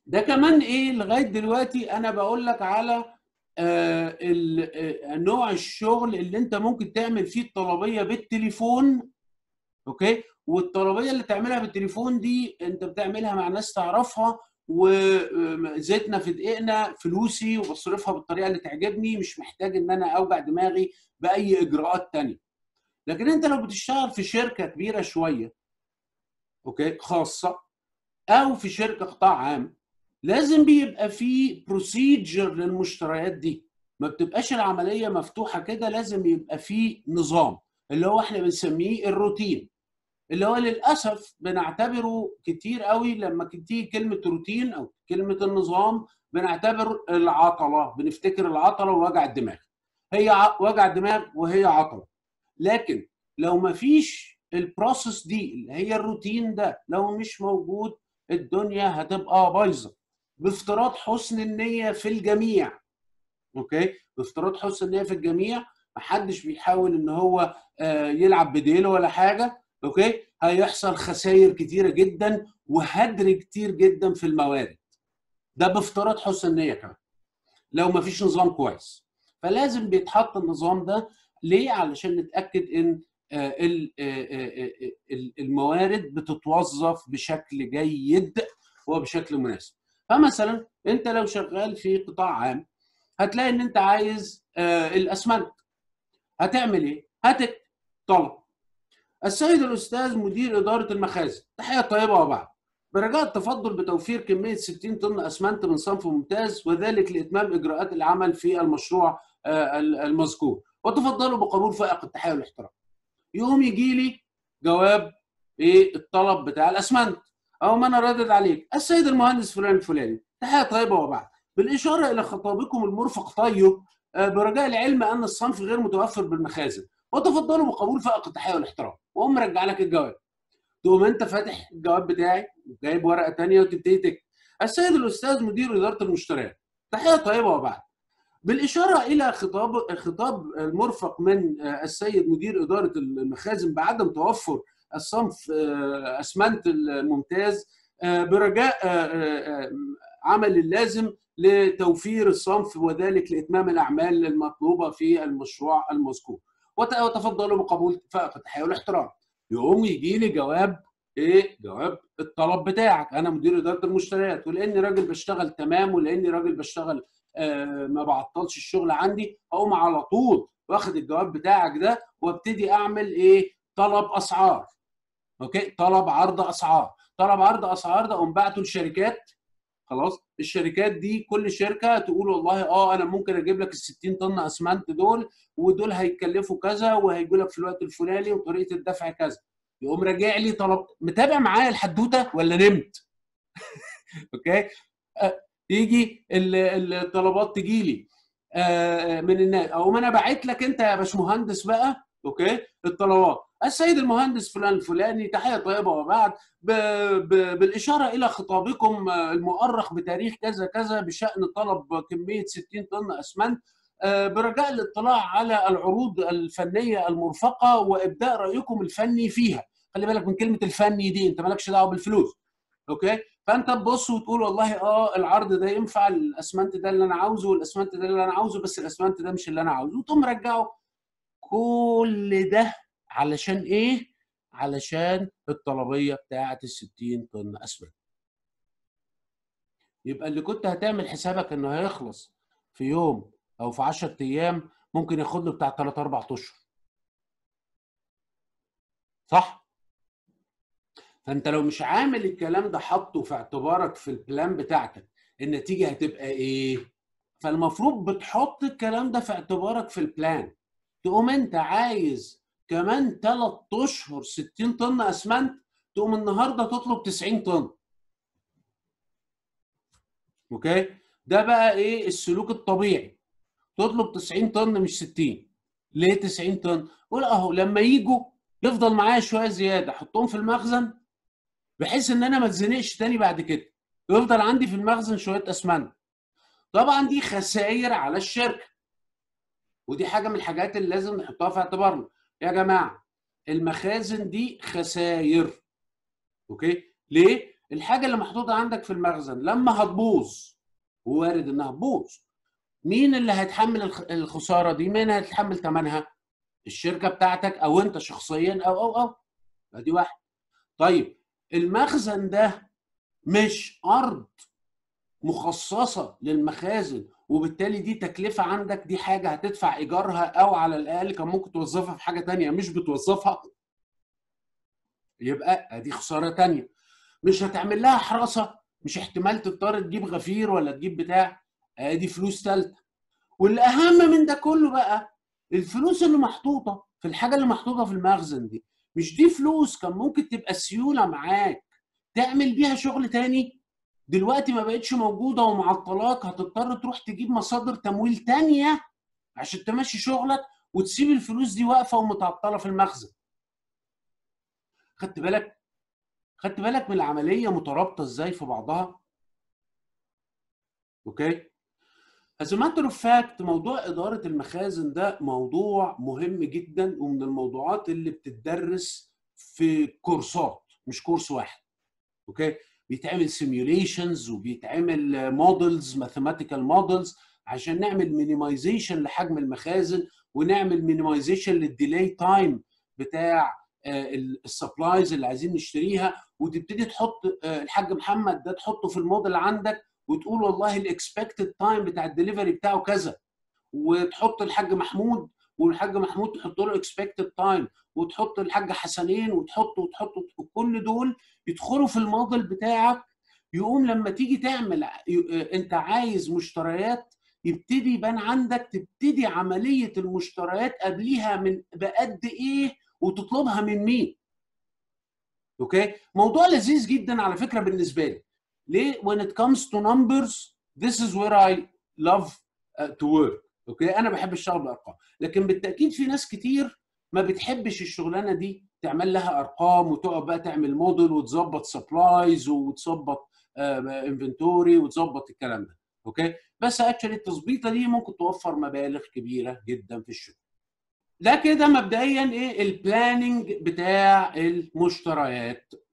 ده كمان ايه لغايه دلوقتي انا بقول لك على آه ال- آه، نوع الشغل اللي انت ممكن تعمل فيه الطلبيه بالتليفون اوكي والطلبيه اللي تعملها بالتليفون دي انت بتعملها مع ناس تعرفها وزيتنا في دقيقنا فلوسي وبصرفها بالطريقه اللي تعجبني مش محتاج ان انا اوجع دماغي باي اجراءات تانية لكن انت لو بتشتغل في شركه كبيره شويه اوكي خاصه او في شركه قطاع عام لازم بيبقى في بروسيجر للمشتريات دي ما بتبقاش العمليه مفتوحه كده لازم يبقى في نظام اللي هو احنا بنسميه الروتين اللي هو للاسف بنعتبره كتير قوي لما تيجي كلمه روتين او كلمه النظام بنعتبر العطله بنفتكر العطله ووجع الدماغ هي ع- وجع دماغ وهي عطله لكن لو ما فيش البروسيس دي اللي هي الروتين ده لو مش موجود الدنيا هتبقى بايظه بافتراض حسن النيه في الجميع اوكي بافتراض حسن النيه في الجميع محدش بيحاول ان هو آه، يلعب بديله ولا حاجه اوكي هيحصل خسائر كتيره جدا وهدر كتير جدا في الموارد ده بافتراض حسن النيه كمان لو ما فيش نظام كويس فلازم بيتحط النظام ده ليه علشان نتاكد ان آه، ال- آه، آه، آه، ال- الموارد بتتوظف بشكل جيد وبشكل مناسب فمثلا انت لو شغال في قطاع عام هتلاقي ان انت عايز آه، الاسمنت هتعمل ايه هتكتب طلب السيد الاستاذ مدير اداره المخازن تحيه طيبه وبعد برجاء التفضل بتوفير كميه 60 طن اسمنت من صنف ممتاز وذلك لاتمام اجراءات العمل في المشروع آه، المذكور وتفضلوا بقبول فائق التحيه والاحترام يقوم يجي لي جواب ايه الطلب بتاع الاسمنت او ما انا رادد عليك السيد المهندس فلان الفلاني تحيه طيبه وبعد بالاشاره الى خطابكم المرفق طيب آه، برجاء العلم ان الصنف غير متوفر بالمخازن وتفضلوا بقبول فائق التحيه والاحترام واقوم مرجع لك الجواب تقوم انت فاتح الجواب بتاعي جايب ورقه تانية وتبتدي تكتب السيد الاستاذ مدير اداره المشتريات تحيه طيبه وبعد بالاشاره الى خطاب خطاب المرفق من آه، السيد مدير اداره المخازن بعدم توفر الصنف آه، اسمنت الممتاز آه، برجاء آه، آه، آه، عمل اللازم لتوفير الصنف وذلك لاتمام الاعمال المطلوبه في المشروع المذكور وت- وتفضلوا بقبول فائق التحيه والاحترام يقوم يجي لي جواب ايه جواب الطلب بتاعك انا مدير اداره المشتريات ولاني راجل بشتغل تمام ولاني راجل بشتغل آه ما بعطلش الشغل عندي اقوم على طول واخد الجواب بتاعك ده وابتدي اعمل ايه طلب اسعار اوكي طلب عرض اسعار طلب عرض اسعار ده اقوم بعته للشركات خلاص الشركات دي كل شركه تقول والله اه انا ممكن اجيب لك ال 60 طن اسمنت دول ودول هيكلفوا كذا وهيجوا لك في الوقت الفلاني وطريقه الدفع كذا يقوم راجع لي طلب متابع معايا الحدوته ولا نمت اوكي آه، يجي ال- الطلبات تجي لي آه، من الناس او انا باعت لك انت يا باشمهندس بقى اوكي الطلبات السيد المهندس فلان الفلاني تحيه طيبه وبعد ب... ب... بالاشاره الى خطابكم آه، المؤرخ بتاريخ كذا كذا بشان طلب كميه 60 طن اسمنت آه، برجاء الاطلاع على العروض الفنيه المرفقه وابداء رايكم الفني فيها خلي بالك من كلمه الفني دي انت مالكش دعوه بالفلوس اوكي فانت تبص وتقول والله اه العرض ده ينفع الاسمنت ده اللي انا عاوزه والاسمنت ده اللي انا عاوزه بس الاسمنت ده مش اللي انا عاوزه وتقوم مرجعه كل ده علشان ايه؟ علشان الطلبيه بتاعه ال 60 طن اسمنت. يبقى اللي كنت هتعمل حسابك انه هيخلص في يوم او في 10 ايام ممكن ياخد له بتاع 3 4 اشهر. صح؟ فانت لو مش عامل الكلام ده حاطه في اعتبارك في البلان بتاعتك النتيجه هتبقى ايه؟ فالمفروض بتحط الكلام ده في اعتبارك في البلان. تقوم انت عايز كمان 3 اشهر 60 طن اسمنت تقوم النهارده تطلب 90 طن اوكي ده بقى ايه السلوك الطبيعي تطلب 90 طن مش 60 ليه 90 طن قول اهو لما يجوا يفضل معايا شويه زياده احطهم في المخزن بحيث ان انا ما اتزنقش تاني بعد كده يفضل عندي في المخزن شويه اسمنت طبعا دي خسائر على الشركه ودي حاجه من الحاجات اللي لازم نحطها في اعتبارنا يا جماعه المخازن دي خسائر اوكي ليه الحاجه اللي محطوطه عندك في المخزن لما هتبوظ وارد انها تبوظ مين اللي هيتحمل الخساره دي مين هيتحمل ثمنها الشركه بتاعتك او انت شخصيا او او او ادي واحد طيب المخزن ده مش ارض مخصصه للمخازن وبالتالي دي تكلفه عندك دي حاجه هتدفع ايجارها او على الاقل كان ممكن توظفها في حاجه تانية مش بتوظفها يبقى ادي خساره تانية مش هتعمل لها حراسه مش احتمال تضطر تجيب غفير ولا تجيب بتاع ادي فلوس ثالثه والاهم من ده كله بقى الفلوس اللي محطوطه في الحاجه اللي محطوطه في المخزن دي مش دي فلوس كان ممكن تبقى سيوله معاك تعمل بيها شغل تاني دلوقتي ما بقتش موجوده ومعطلاك هتضطر تروح تجيب مصادر تمويل تانية عشان تمشي شغلك وتسيب الفلوس دي واقفه ومتعطله في المخزن خدت بالك خدت بالك من العمليه مترابطه ازاي في بعضها اوكي As a matter of fact موضوع إدارة المخازن ده موضوع مهم جدا ومن الموضوعات اللي بتدرس في كورسات مش كورس واحد اوكي بيتعمل سيميوليشنز وبيتعمل مودلز ماثيماتيكال مودلز عشان نعمل مينيمايزيشن لحجم المخازن ونعمل مينيمايزيشن للديلي تايم بتاع السبلايز اللي عايزين نشتريها وتبتدي تحط الحاج محمد ده تحطه في الموديل عندك وتقول والله الاكسبكتد تايم بتاع الدليفري بتاعه كذا وتحط الحاج محمود والحاج محمود تحط له اكسبكتد تايم وتحط الحاج حسنين وتحط وتحط كل دول يدخلوا في الموديل بتاعك يقوم لما تيجي تعمل انت عايز مشتريات يبتدي يبان عندك تبتدي عمليه المشتريات قبليها من بقد ايه وتطلبها من مين اوكي موضوع لذيذ جدا على فكره بالنسبه لي ليه when it comes to numbers this is where I love uh, to work اوكي انا بحب الشغل بالارقام لكن بالتاكيد في ناس كتير ما بتحبش الشغلانه دي تعمل لها ارقام وتقعد بقى تعمل موديل وتظبط سبلايز وتظبط انفنتوري وتظبط الكلام ده اوكي بس اكشلي التظبيطه دي ممكن توفر مبالغ كبيره جدا في الشغل ده كده مبدئيا ايه البلاننج بتاع المشتريات